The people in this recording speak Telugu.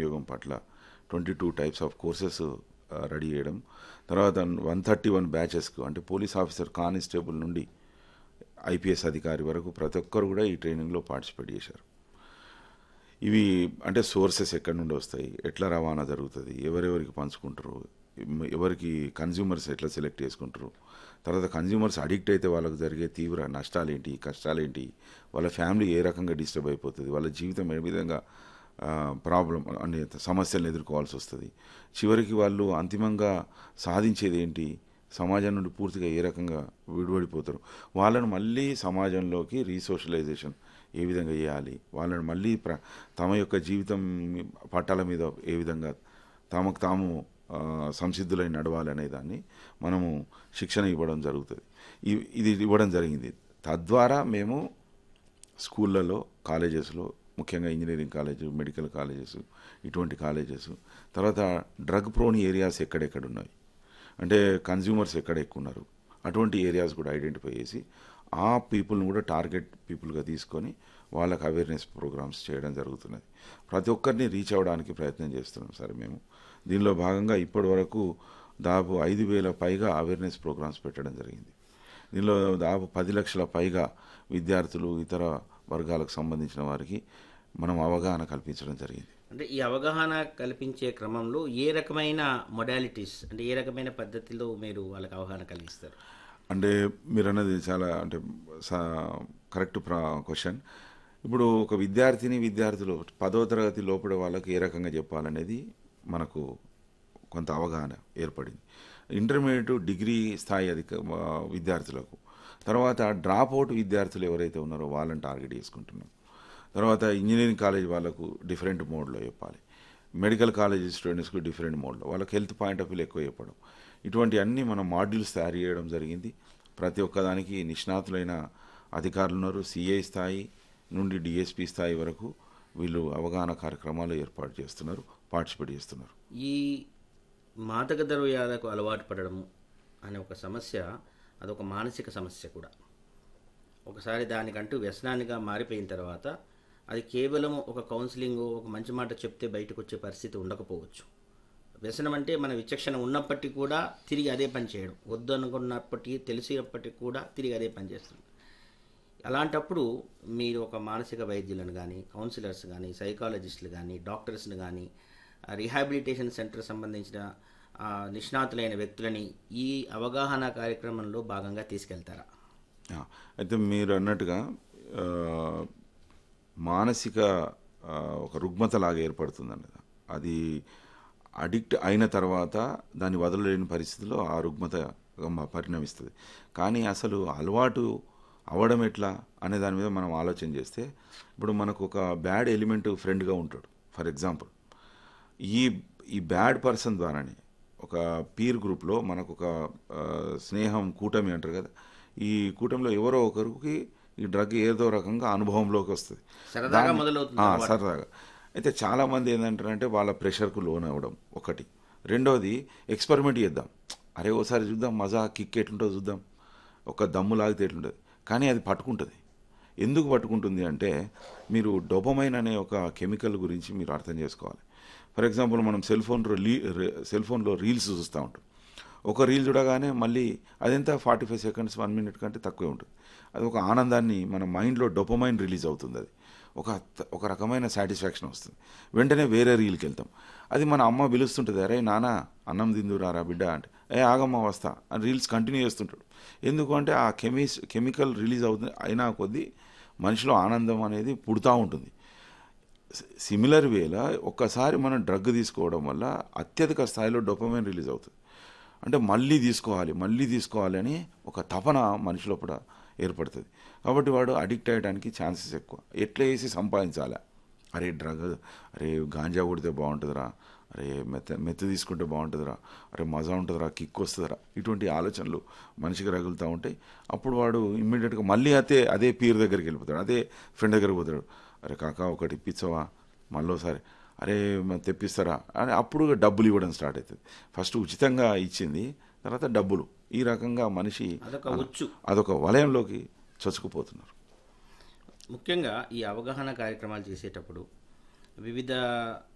వినియోగం పట్ల twenty two types of courses ready చేయడం తర్వాత వన్ థర్టీ వన్ బ్యాచెస్కు అంటే పోలీస్ ఆఫీసర్ కానిస్టేబుల్ నుండి ఐపీఎస్ అధికారి వరకు ప్రతి ఒక్కరు కూడా ఈ ట్రైనింగ్లో పార్టిసిపేట్ చేశారు ఇవి అంటే సోర్సెస్ ఎక్కడి నుండి వస్తాయి ఎట్లా రవాణా జరుగుతుంది ఎవరెవరికి పంచుకుంటారు ఎం- ఎవరికి కన్జ్యూమర్స్ ఎట్లా సెలెక్ట్ చేసుకుంటారు తర్వాత కన్జ్యూమర్స్ అడిక్ట్ అయితే వాళ్ళకి జరిగే తీవ్ర నష్టాలేంటి కష్టాలేంటి వాళ్ళ ఫ్యామిలీ ఏ రకంగా డిస్టర్బ్ అయిపోతుంది వాళ్ళ జీవితం ఏ విధంగా ప్రాబ్లం అనే సమస్యలను ఎదుర్కోవాల్సి వస్తుంది చివరికి వాళ్ళు అంతిమంగా సాధించేది ఏంటి సమాజం నుండి పూర్తిగా ఏ రకంగా విడిపడిపోతారు వాళ్ళను మళ్ళీ సమాజంలోకి రీసోషలైజేషన్ ఏ విధంగా చేయాలి వాళ్ళని మళ్ళీ ప్ర తమ యొక్క జీవితం పట్టాల మీద ఏ విధంగా తమకు తాము ఆ, సంసిద్ధులై నడవాలి అనే దాన్ని మనము శిక్షణ ఇవ్వడం జరుగుతుంది ఇ- ఇది ఇవ్వడం జరిగింది తద్వారా మేము స్కూళ్ళలో కాలేజెస్లో ముఖ్యంగా ఇంజనీరింగ్ కాలేజ్ మెడికల్ కాలేజెస్ ఇటువంటి కాలేజెస్ తర్వాత డ్రగ్ ప్రోని ఏరియాస్ ఎక్కడెక్కడ ఉన్నాయి అంటే కన్జ్యూమర్స్ ఎక్కడ ఎక్కువ ఉన్నారు అటువంటి ఏరియాస్ కూడా ఐడెంటిఫై చేసి ఆ పీపుల్ని కూడా టార్గెట్ పీపుల్గా తీసుకొని వాళ్ళకి అవేర్నెస్ ప్రోగ్రామ్స్ చేయడం జరుగుతున్నది ప్రతి ఒక్కరిని రీచ్ అవ్వడానికి ప్రయత్నం చేస్తున్నాం సార్ మేము దీనిలో భాగంగా ఇప్పటి వరకు దాదాపు ఐదు వేల పైగా అవేర్నెస్ ప్రోగ్రామ్స్ పెట్టడం జరిగింది దీనిలో దాదాపు పది లక్షల పైగా విద్యార్థులు ఇతర వర్గాలకు సంబంధించిన వారికి మనం అవగాహన కల్పించడం జరిగింది అంటే ఈ అవగాహన కల్పించే క్రమంలో ఏ రకమైన మొడాలిటీస్ అంటే ఏ రకమైన పద్ధతిలో మీరు వాళ్ళకి అవగాహన కలిగిస్తారు అంటే మీరు అన్నది చాలా అంటే కరెక్ట్ ప్రా క్వశ్చన్ ఇప్పుడు ఒక విద్యార్థిని విద్యార్థులు పదో తరగతి లోపల వాళ్ళకి ఏ రకంగా చెప్పాలనేది మనకు కొంత అవగాహన ఏర్పడింది ఇంటర్మీడియట్ డిగ్రీ స్థాయి అధిక ఆ, విద్యార్థులకు తర్వాత డ్రాప్ అవుట్ విద్యార్థులు ఎవరైతే ఉన్నారో వాళ్ళని టార్గెట్ చేసుకుంటున్నాం తర్వాత ఇంజనీరింగ్ కాలేజ్ వాళ్ళకు డిఫరెంట్ మోడ్లో చెప్పాలి మెడికల్ కాలేజ్ స్టూడెంట్స్కి డిఫరెంట్ మోడ్లో వాళ్ళకి హెల్త్ పాయింట్ ఆఫ్ వ్యూలో ఎక్కువ చెప్పడం ఇటువంటి అన్ని మనం మాడ్యూల్స్ తయారు చేయడం జరిగింది ప్రతి ఒక్కదానికి నిష్ణాతులైన అధికారులు ఉన్నారు సిఐ స్థాయి నుండి డిఎస్పి స్థాయి వరకు వీళ్ళు అవగాహన కార్యక్రమాలు ఏర్పాటు చేస్తున్నారు పార్టిసిపేట్ చేస్తున్నారు ఈ మాదక ద్రవ్యాలకు అలవాటు పడడం అనే ఒక సమస్య అదొక మానసిక సమస్య కూడా ఒకసారి దానికంటూ వ్యసనానిగా మారిపోయిన తర్వాత అది కేవలం ఒక కౌన్సిలింగ్ ఒక మంచి మాట చెప్తే బయటకు వచ్చే పరిస్థితి ఉండకపోవచ్చు వ్యసనం అంటే మన విచక్షణ ఉన్నప్పటికీ కూడా తిరిగి అదే పని చేయడం వద్దు అనుకున్నప్పటికీ తెలిసినప్పటికీ కూడా తిరిగి అదే పని చేస్తుంది అలాంటప్పుడు మీరు ఒక మానసిక వైద్యులను కానీ కౌన్సిలర్స్ కానీ సైకాలజిస్టులు కానీ డాక్టర్స్ని కానీ రీహాబిలిటేషన్ సెంటర్ సంబంధించిన ఆ, నిష్ణాతులైన వ్యక్తులని ఈ అవగాహన కార్యక్రమంలో భాగంగా తీసుకెళ్తారా ఆ, అయితే మీరు అన్నట్టుగా ఆ, మానసిక ఆ, ఒక రుగ్మతలాగా ఏర్పడుతుంది అన్నది అది అడిక్ట్ అయిన తర్వాత దాన్ని వదలలేని పరిస్థితిలో ఆ రుగ్మత పరిణమిస్తుంది కానీ అసలు అలవాటు అవ్వడం ఎట్లా అనే దాని మీద మనం ఆలోచన చేస్తే ఇప్పుడు మనకు ఒక బ్యాడ్ ఎలిమెంట్ ఫ్రెండ్గా ఉంటాడు ఫర్ ఎగ్జాంపుల్ ఈ ఈ బ్యాడ్ పర్సన్ ద్వారానే ఒక పీర్ గ్రూప్లో మనకు ఒక ఆ, స్నేహం కూటమి అంటారు కదా ఈ కూటమిలో ఎవరో ఒకరికి ఈ డ్రగ్ ఏదో రకంగా అనుభవంలోకి వస్తుంది సరదాగా దాన్ని- మొదలవుతుంది ఆ, అలవాటు. సరదాగా అయితే చాలామంది ఏంటంటారంటే వాళ్ళ ప్రెషర్కు లోన్ అవ్వడం ఒకటి రెండోది ఎక్స్పెరిమెంట్ చేద్దాం అరే ఓసారి చూద్దాం మజా కిక్ ఎట్లుంటుందో చూద్దాం ఒక దమ్ము లాగితే ఎట్లుంటుంది కానీ అది పట్టుకుంటుంది ఎందుకు పట్టుకుంటుంది అంటే మీరు డొపమైన్ అనే ఒక కెమికల్ గురించి మీరు అర్థం చేసుకోవాలి ఫర్ ఎగ్జాంపుల్ మనం సెల్ ఫోన్లో లీ సెల్ ఫోన్లో రీల్స్ చూస్తూ ఉంటాం ఒక రీల్ చూడగానే మళ్ళీ అదెంత forty five seconds one minute కంటే తక్కువే ఉంటుంది అది ఒక ఆనందాన్ని మన మైండ్లో డొపమైన్ రిలీజ్ అవుతుంది అది ఒక ఒక రకమైన సాటిస్ఫాక్షన్ వస్తుంది వెంటనే వేరే రీల్కి వెళ్తాం అది మన అమ్మ పిలుస్తుంటుంది అరే నాన్న అన్నం తిందురారా బిడ్డ అంటే ఏ ఆగమ్మ వస్తా అని రీల్స్ కంటిన్యూ చేస్తుంటాడు ఎందుకు అంటే ఆ కెమిస్ కెమికల్ రిలీజ్ అవుతుంది అయినా కొద్దీ మనిషిలో ఆనందం అనేది పుడుతూ ఉంటుంది సిమిలర్ వేలా ఒక్కసారి మనం డ్రగ్ తీసుకోవడం వల్ల అత్యధిక స్థాయిలో డొపమైన్ రిలీజ్ అవుతుంది అంటే మళ్ళీ తీసుకోవాలి మళ్ళీ తీసుకోవాలి అని ఒక తపన మనిషి లోపల ఏర్పడుతుంది కాబట్టి వాడు అడిక్ట్ అయ్యడానికి ఛాన్సెస్ ఎక్కువ ఎట్లా వేసి సంపాదించాలి అరే డ్రగ్ అరే గాంజా కొడితే బాగుంటుందిరా అరే మెత్త మెత్త తీసుకుంటే బాగుంటుందిరా అరే మజా ఉంటుందిరా కిక్ వస్తుందిరా ఇటువంటి ఆలోచనలు మనిషికి రగులుతూ ఉంటాయి అప్పుడు వాడు ఇమ్మీడియట్గా మళ్ళీ అదే అదే పీర్ దగ్గరికి వెళ్ళిపోతాడు అదే ఫ్రెండ్ దగ్గరికి పోతాడు అరే కాక ఒకటి ఇప్పించవా మళ్ళీసారి అరే మరి తెప్పిస్తారా అని అప్పుడు డబ్బులు ఇవ్వడం స్టార్ట్ అవుతుంది ఫస్ట్ ఉచితంగా ఇచ్చింది తర్వాత డబ్బులు ఈ రకంగా మనిషి అదొక ఉచ్చు అదొక వలయంలోకి చొచ్చుకుపోతున్నారు ముఖ్యంగా ఈ అవగాహన కార్యక్రమాలు చేసేటప్పుడు వివిధ